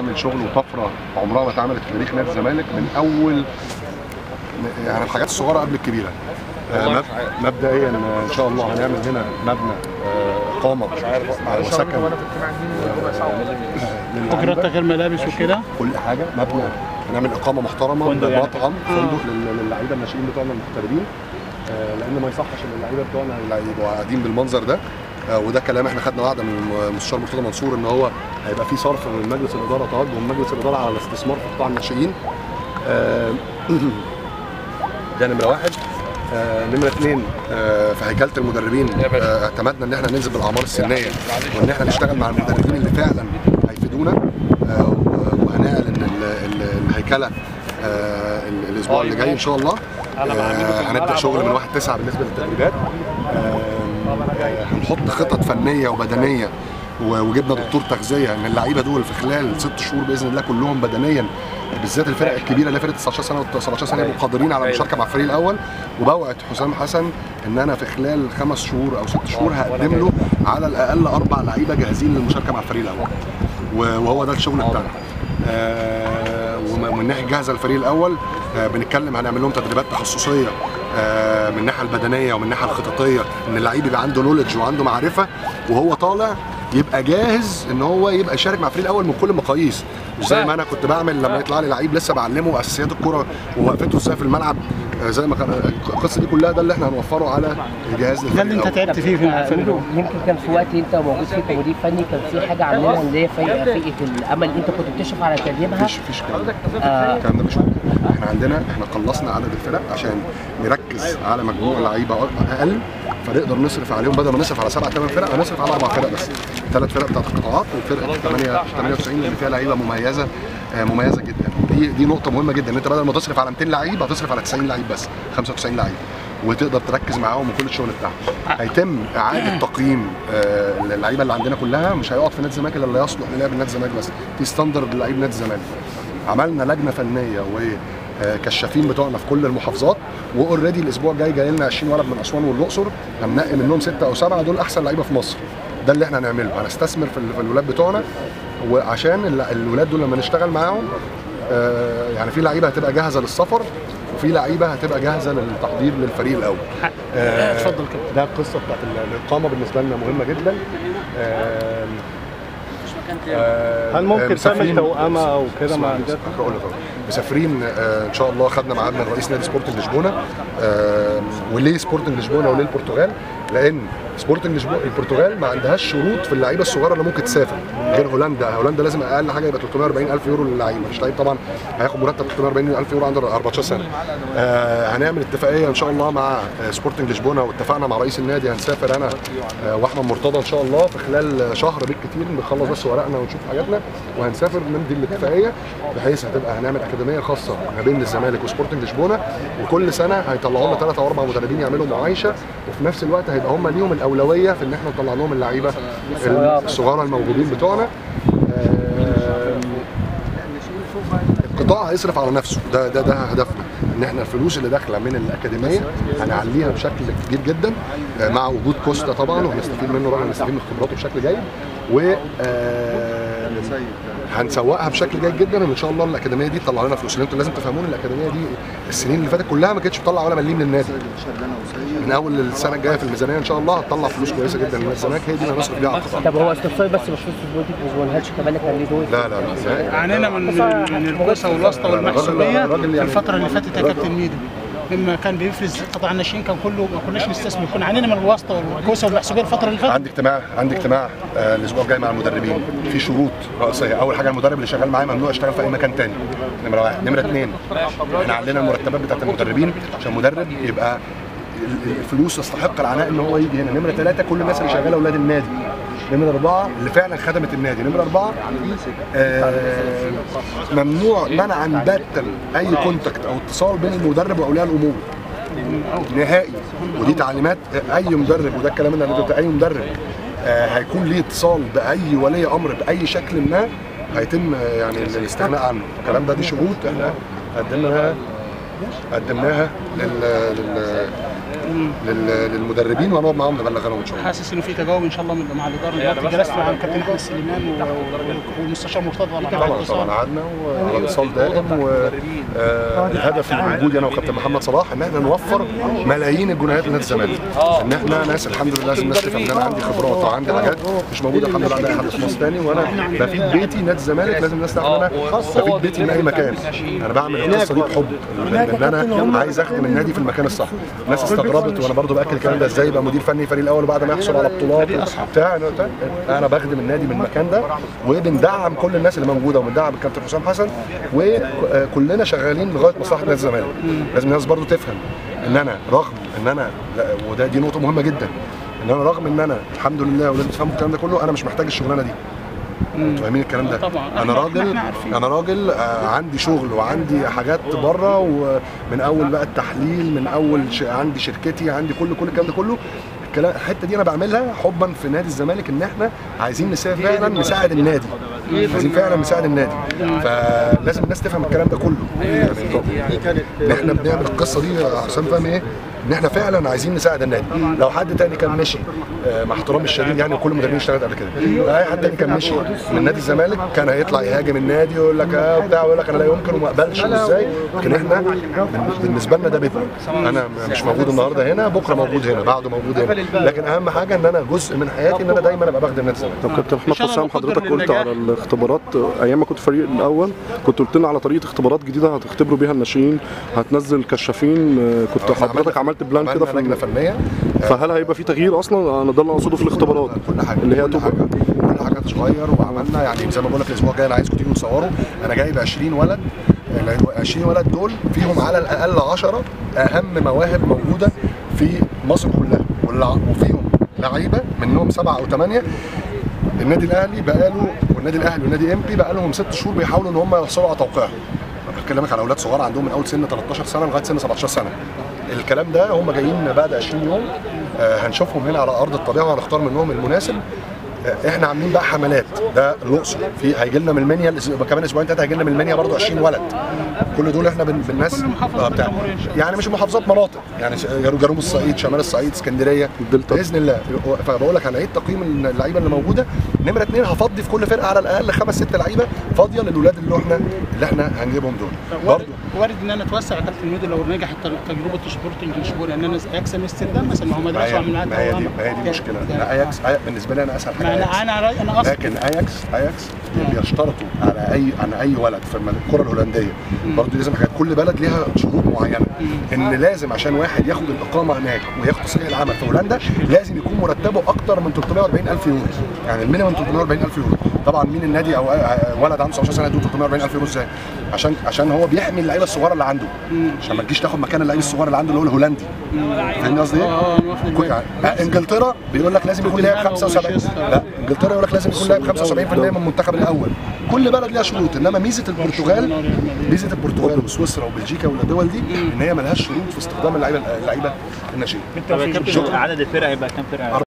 هنعمل شغل وطفره عمرها ما اتعملت في تاريخ نادي الزمالك من اول يعني الحاجات الصغيره قبل الكبيره آه، مب- مبدئيا آه، ان شاء الله هنعمل هنا مبنى آه، اقامه آه، وسكن فكرة تغيير ملابس وكده كل حاجه مبنى هنعمل اقامه محترمه فندق يعني. مطعم فندق لل- للعيبه الناشئين بتوعنا المغتربين آه، لان ما يصحش ان اللعيبه بتوعنا اللي يبقوا قاعدين بالمنظر ده آه، وده كلام احنا خدنا وعده من المستشار مرتضى منصور ان هو هيبقى في صرف من مجلس الاداره توجه من مجلس الاداره على الاستثمار في قطاع الناشئين آه، ده نمره واحد آه، نمرة اثنين آه، في هيكلة المدربين آه، اعتمدنا ان احنا ننزل بالاعمار السنية وان احنا نشتغل مع المدربين اللي فعلا هيفيدونا آه، و- وهنعلن ال- ال- الهيكلة آه، ال- الاسبوع اللي جاي ان شاء الله آه، هنبدا شغل من 1 9 بالنسبه للتدريبات آه، آه، هنحط خطط فنيه وبدنيه و- وجبنا دكتور تغذيه ان اللعيبه دول في خلال ست شهور باذن الله كلهم بدنيا بالذات الفرق الكبيره اللي هي فرقه 19 سنه و 17 سنه يبقوا قادرين على المشاركه مع الفريق الاول وبوعد حسام حسن ان انا في خلال خمس شهور او ست شهور هقدم له على الاقل اربع لعيبه جاهزين للمشاركه مع الفريق الاول و- وهو ده الشغل بتاعنا آه، وم- ومن ناحيه جاهزه الفريق الاول آه، بنتكلم هنعمل لهم تدريبات تخصصيه آه، من الناحيه البدنيه ومن الناحيه الخططيه ان اللعيب يبقى عنده نولج وعنده معرفه وهو طالع يبقى جاهز ان هو يبقى يشارك مع الفريق الاول من كل المقاييس مش زي ما انا كنت بعمل لما يطلع لي لعيب لسه بعلمه اساسيات الكره ووقفته ازاي في الملعب آه، زي ما كان القصه دي كلها ده اللي احنا هنوفره على الجهاز ده للفريق اللي انت الأول. تعبت فيه في آه، الفريق يمكن يمكن كان في وقت انت موجود فيه كمدير فني كان في حاجه عاملينها اللي هي فرقه فرقه الامل انت كنت بتشرف على تدريبها مفيش مفيش الكلام ده آه. الكلام ده مش موجود احنا عندنا احنا خلصنا عدد الفرق عشان نركز على مجموع لعيبه اقل فنقدر نصرف عليهم بدل ما نصرف على سبع ثمان فرق هنصرف على اربع فرق بس ثلاث فرق بتاعت القطاعات وفرقه 8 98 اللي فيها لعيبه مميزه آه، مميزه جدا دي دي نقطه مهمه جدا ان انت بدل ما تصرف على 200 لعيب هتصرف على 90 لعيب بس 95 لعيب وتقدر تركز معاهم وكل الشغل بتاعهم هيتم اعاده تقييم آه، اللعيبه اللي عندنا كلها مش هيقعد في نادي الزمالك الا اللي يصلح للعب نادي الزمالك بس في ستاندرد لعيب نادي الزمالك عملنا لجنه فنيه وكشافين بتوعنا في كل المحافظات واوريدي الاسبوع الجاي جاي لنا 20 ولد من اسوان والاقصر هننقي منهم سته او سبعه دول احسن لعيبه في مصر ده اللي احنا هنعمله هنستثمر في ال- في الولاد بتوعنا وعشان ال- الولاد دول لما نشتغل معاهم آه، يعني في لعيبه هتبقى جاهزه للسفر وفي لعيبه هتبقى جاهزه للتحضير للفريق الاول آه، اتفضل كده ده القصه بتاعت ال- الاقامه بالنسبه لنا مهمه جدا آه، آه، هل ممكن مسافرين- تعمل توأمة أو كده مع اسمع، الجد؟ هقول لك أهو. مسافرين آه، ان شاء الله خدنا ميعاد من رئيس نادي سبورتنج لشبونه آه، وليه سبورتنج لشبونه وليه البرتغال؟ لان سبورتنج لشبونه البرتغال ما عندهاش شروط في اللعيبه الصغيره اللي ممكن تسافر غير هولندا، هولندا لازم اقل حاجه يبقى 340 الف يورو للعيب مفيش لعيب طبعا هياخد مرتب 340 الف يورو عنده 14 سنه. آه، هنعمل اتفاقيه ان شاء الله مع آه، سبورتنج لشبونه واتفقنا مع رئيس النادي هنسافر انا آه، واحمد مرتضى ان شاء الله في خلال شهر بالكتير نخلص بس ورقنا ونشوف حاجاتنا وهنسافر نمضي الاتفاقيه بحيث هتبقى هنعمل اكاديميه خاصه ما بين الزمالك وسبورتنج لشبونه وكل سنه هيطلعوا لنا ثلاث او اربع مدربين يعملوا معايشه وفي نفس الوقت هيبقى هم ليهم الاولويه في ان احنا نطلع لهم اللعيبه الصغار الموجودين بتوعنا آه، القطاع هيصرف على نفسه ده ده ده هدفنا ان احنا الفلوس اللي داخله من الاكاديميه هنعليها بشكل كبير جدا آه، مع وجود كوستا طبعا وهنستفيد منه بقى هنستفيد من خبراته بشكل جيد و آه، هنسوقها بشكل جيد جدا وان شاء الله الاكاديميه دي تطلع لنا فلوس لان انتوا لازم تفهمون الاكاديميه دي السنين اللي فاتت كلها ما كانتش بتطلع ولا مليم للنادي من اول السنه الجايه في الميزانيه ان شاء الله هتطلع فلوس كويسه جدا للنادي الزمالك هي دي اللي هنصرف بيها على القطاع طب هو استفسار بس بخصوص سبورتنج لشبونه هل شيكابالا كان ليه دور؟ لا لا لا عانينا من من من الكوسه والواسطه والمحسوبيه الراجل في يعني- الفتره اللي فاتت يا كابتن ميدو لما كان بيفرز قطاع الناشئين كان كله ما كناش نستثمر كنا عانينا من الواسطه والكوسه والمحسوبيه الفتره اللي فاتت عندي اجتماع عندي اجتماع آه الاسبوع الجاي مع المدربين في شروط رئيسيه اول حاجه المدرب اللي شغال معايا ممنوع يشتغل في اي مكان تاني نمره واحد نمره اثنين احنا علينا المرتبات بتاعت المدربين عشان المدرب يبقى ال- الفلوس تستحق العناء ان هو يجي هنا نمره ثلاثه كل الناس اللي شغاله اولاد النادي نمرة أربعة اللي فعلا خدمت النادي، نمرة أربعة آه ممنوع منعا باتا أي كونتاكت أو اتصال بين المدرب وأولياء الأمور. نهائي ودي تعليمات اي مدرب وده الكلام اللي انا قلته اي مدرب آه، هيكون ليه اتصال باي ولي امر باي شكل ما هيتم آه، يعني الاستغناء عنه الكلام ده دي شروط احنا قدمناها قدمناها لل... لل... لل- للمدربين وهنقعد معاهم نبلغ عنهم ان شاء الله حاسس انه في تجاوب ان شاء الله من مع الاداره دلوقتي جلست مع الكابتن احمد سليمان و- والمستشار مرتضى طبعا على طبعا طبعا الاتصال قعدنا وعلى اتصال دائم والهدف الوجودي انا وكابتن محمد صلاح ان احنا نوفر ملايين الجنيهات لنادي الزمالك ان احنا ناس الحمد لله لازم الناس تفهم ان انا عندي خبرات وعندي حاجات مش موجوده الحمد لله عند اي حد في مصر تاني وانا بفيد بيتي نادي الزمالك لازم الناس تعرف ان انا بفيد بيتي من اي مكان انا بعمل القصه دي بحب ان انا عايز اخدم النادي في المكان الصح الناس استغربت وانا برضو باكل الكلام ده ازاي يبقى مدير فني فريق الاول وبعد ما يحصل على بطولات بتاع أنا- بتاع. انا بخدم النادي من المكان ده وبندعم كل الناس اللي موجوده وبندعم الكابتن حسام حسن وكلنا شغالين لغايه مصلحه نادي الزمالك لازم الناس برضو تفهم ان انا رغم ان انا لا، وده دي نقطه مهمه جدا ان انا رغم ان انا الحمد لله ولازم تفهموا الكلام ده كله انا مش محتاج الشغلانه دي انتوا فاهمين الكلام ده طبعاً. انا إحنا- راجل إحنا عارفين. انا راجل آه، عندي شغل وعندي حاجات بره ومن اول بقى التحليل من اول ش... عندي شركتي عندي كل كل الكلام ده كله الكلام الحته دي انا بعملها حبا في نادي الزمالك ان احنا عايزين نساعد فعلا نساعد النادي عايزين فعلا نساعد النادي فلازم الناس تفهم الكلام ده كله يعني ان احنا بنعمل القصه دي يا حسام فاهم ايه ان احنا فعلا عايزين نساعد النادي لو حد تاني كان مشي آه، مع احترامي الشديد يعني كل المدربين اشتغلت قبل كده لو اي حد تاني كان مشي من نادي الزمالك كان هيطلع يهاجم النادي ويقول لك اه بتاع ويقول لك انا لا يمكن وما اقبلش وازاي لكن احنا بن- بالنسبه لنا ده بيتنا انا مش موجود النهارده هنا بكره موجود هنا بعده موجود هنا لكن اهم حاجه ان انا جزء من حياتي ان انا دايما ابقى بخدم نادي الزمالك طب كابتن احمد إن شاء الله حسام نقدر حضرتك قلت للنجاح. على الاختبارات ايام ما كنت فريق الاول كنت قلت لنا على طريقه اختبارات جديده هتختبروا بيها الناشئين هتنزل كشافين آه، كنت إحنا حضرتك عملنا- عملت بلان كده عملنا في لجنه ال- فنيه فهل هيبقى في تغيير اصلا انا ده اللي اقصده في الاختبارات كل حاجه اللي هي كل تبقى حاجه كل حاجه هتتغير وعملنا يعني زي ما بقول لك الاسبوع الجاي انا عايزكم تيجوا تصوروا انا جايب 20 ولد ال 20 ولد دول فيهم على الاقل 10 اهم مواهب موجوده في مصر كلها واللع- وفيهم لعيبه منهم سبعه او ثمانيه النادي الاهلي بقاله والنادي الاهلي والنادي ام بي بقالهم ست شهور بيحاولوا ان هم يحصلوا على توقيعهم بكلمك على اولاد صغار عندهم من اول سن 13 سنه لغايه سن 17 سنه الكلام ده هم جايين بعد 20 يوم آه، هنشوفهم هنا على ارض الطبيعه وهنختار منهم المناسب آه، احنا عاملين بقى حملات ده الاقصر في هيجي لنا من المنيا الأس- كمان اسبوعين ثلاثه هيجي لنا من المنيا برضو 20 ولد كل دول احنا بن- بالناس كل محافظة آه، في بتاع الجمهورية إن شاء يعني مش محافظات مناطق يعني ش- جنوب الصعيد شمال الصعيد اسكندريه الدلتا. باذن الله فبقول لك هنعيد تقييم اللعيبه اللي موجوده نمره اثنين هفضي في كل فرقه على الاقل خمس ست لعيبه فاضيه للولاد اللي احنا اللي احنا هنجيبهم دول وارد, برضو وارد ان انا اتوسع يا كابتن ميدو لو نجحت تجربه سبورتنج لشبونه ان انا اياكس امستردام مثلا ما هو ما مدرسه هي من ما هي دي ما هي دي المشكله لا اياكس أي- بالنسبه لي انا اسهل حاجه ما أياكس. انا انا انا اصلا لكن اياكس اياكس بيشترطوا على اي على اي ولد في الم- الكره الهولنديه برضه لازم حاجات كل بلد ليها شروط معينه ان لازم عشان واحد ياخد الاقامه هناك وياخد تصريح العمل في هولندا لازم يكون مرتبه اكتر من 340 الف يورو يعني المينيمم 340 الف يورو طبعا مين النادي او أي- ولد عنده 19 سنه يدوه 340 الف يورو ازاي عشان عشان هو بيحمي اللعيبه الصغيره اللي عنده عشان ما تجيش تاخد مكان اللعيب الصغير اللي عنده اللي هو الهولندي فاهمني قصدي ايه؟ اه انا واخد كل- بالي. يعني آه، انجلترا بيقول لك لازم يكون لاعب توتنهام 75 ومانشستر. لا انجلترا يقول لك لازم يكون لاعب 75% من المنتخب الاول كل بلد ليها شروط انما ميزه البرتغال ميزه البرتغال وسويسرا وبلجيكا والدول دي ان هي ملهاش شروط في استخدام اللعيبه اللعيبه الناشئين طب يا كابتن عدد الفرق هيبقى كام فرقه؟